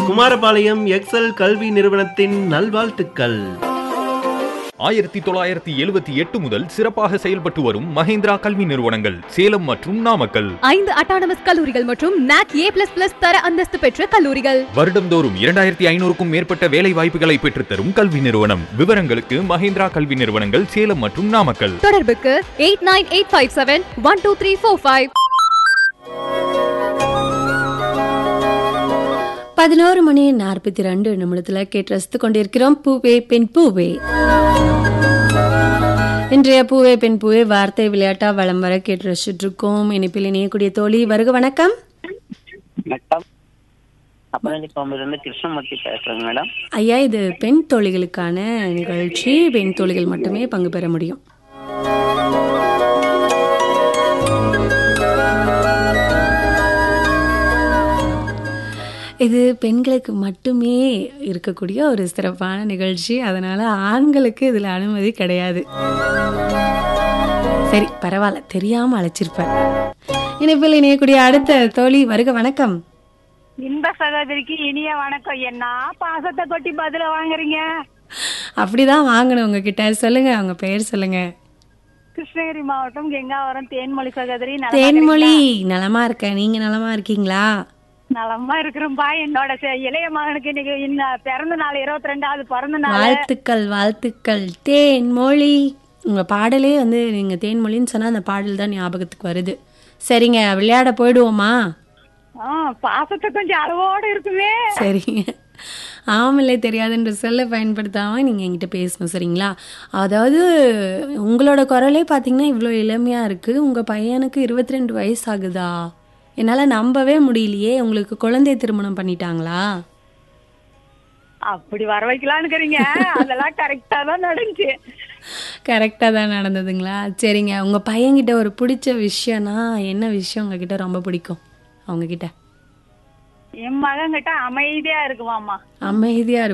Kumarapalayam XL கல்வி நிறுவனத்தின் நல்வாழ்த்துக்கள் ஆயிரத்தி தொள்ளாயிரத்தி எழுபத்தி எட்டு முதல் சிறப்பாக செயல்பட்டு வரும் மஹேந்திரா கல்வி நிறுவனங்கள் சேலம் மற்றும் நாமக்கல் ஐந்து அட்டானமஸ் கல்லூரிகள் மற்றும் நாக் ஏ பிளஸ் பிளஸ் தர அந்தஸ்து பெற்ற கல்லூரிகள் வருடம்தோறும் இரண்டாயிரத்தி ஐநூறுக்கும் மேற்பட்ட வேலை வாய்ப்புகளை பெற்றுத்தரும் கல்வி நிறுவனம் விவரங்களுக்கு மஹேந்திரா கல்வி நிறுவனங்கள் சேலம் மற்றும் நாமக்கல் தொடர்புக்கு eight nine eight five seven one two three four five பதினோரு மணி நாற்பத்தி ரெண்டு நிமிடத்தில் கேட்டு ரசித்து கொண்டிருக்கிறோம் பூவே பெண் பூவே இன்றைய பூவே பெண் பூவே வார்த்தை விளையாட்டா வளம் வர கேட்டு ரசிச்சுட்டு இருக்கோம் இனிப்பில் இணையக்கூடிய தோழி வருக வணக்கம் வணக்கம் அப்பனி கோம்பிலிருந்து கிருஷ்ணமூர்த்தி பேசுறேங்க மேடம் ஐயா இது பெண் தோழிகளுக்கான நிகழ்ச்சி பெண் தோழிகள் மட்டுமே பங்கு பெற முடியும் இது பெண்களுக்கு மட்டுமே இருக்கக்கூடிய ஒரு சிறப்பான நிகழ்ச்சி அதனால ஆண்களுக்கு இதுல அனுமதி கிடையாது சரி பரவாயில்ல தெரியாம அழைச்சிருப்பேன் இணைப்பில் இணையக்கூடிய அடுத்த தோழி வருக வணக்கம் இன்ப சகோதரிக்கு இனிய வணக்கம் என்ன பாசத்தை கொட்டி பதில வாங்குறீங்க அப்படிதான் வாங்கணும் உங்ககிட்ட சொல்லுங்க அவங்க பெயர் சொல்லுங்க கிருஷ்ணகிரி மாவட்டம் கெங்காவரம் தேன்மொழி சகோதரி நலமா தேன்மொழி நலமா இருக்க நீங்க நலமா இருக்கீங்களா நலமா இருக்கிறோம்பா என்னோட செ- இளைய மகனுக்கு இன்னைக்கு இன்ன- பிறந்த நாள் இருபத்தி ரெண்டாவது பிறந்த நாள் வாழ்த்துக்கள் வாழ்த்துக்கள் தேன்மொழி உங்க பாடலே வந்து நீங்க தேன்மொழின்னு சொன்னா அந்த பாடல் தான் ஞாபகத்துக்கு வருது சரிங்க விளையாட போயிடுவோமா ஆ, பாசத்தை கொஞ்சம் அளவோட இருக்குமே சரிங்க ஆமலே தெரியாதுன்ற சொல்ல பயன்படுத்தாம நீங்க என்கிட்ட பேசணும் சரிங்களா அதாவது உங்களோட குரலே பாத்தீங்கன்னா இவ்வளோ இளமையா இருக்கு உங்க பையனுக்கு இருபத்தி ரெண்டு வயசு ஆகுதா என்னால நம்பவே முடியலையே உங்களுக்கு குழந்தை திருமணம் பண்ணிட்டாங்களா அப்படி வர வைக்கலான்னுக்கிறீங்க அதெல்லாம் கரெக்டா தான் நடந்துச்சு கரெக்டாக தான் நடந்ததுங்களா சரிங்க உங்கள் பையன்கிட்ட ஒரு பிடிச்ச விஷயம்னா என்ன விஷயம் உங்ககிட்ட ரொம்ப பிடிக்கும் அவங்கக்கிட்ட என் மகன் கிட்ட அமைதியா இருக்குவாம்மா அமைதியாக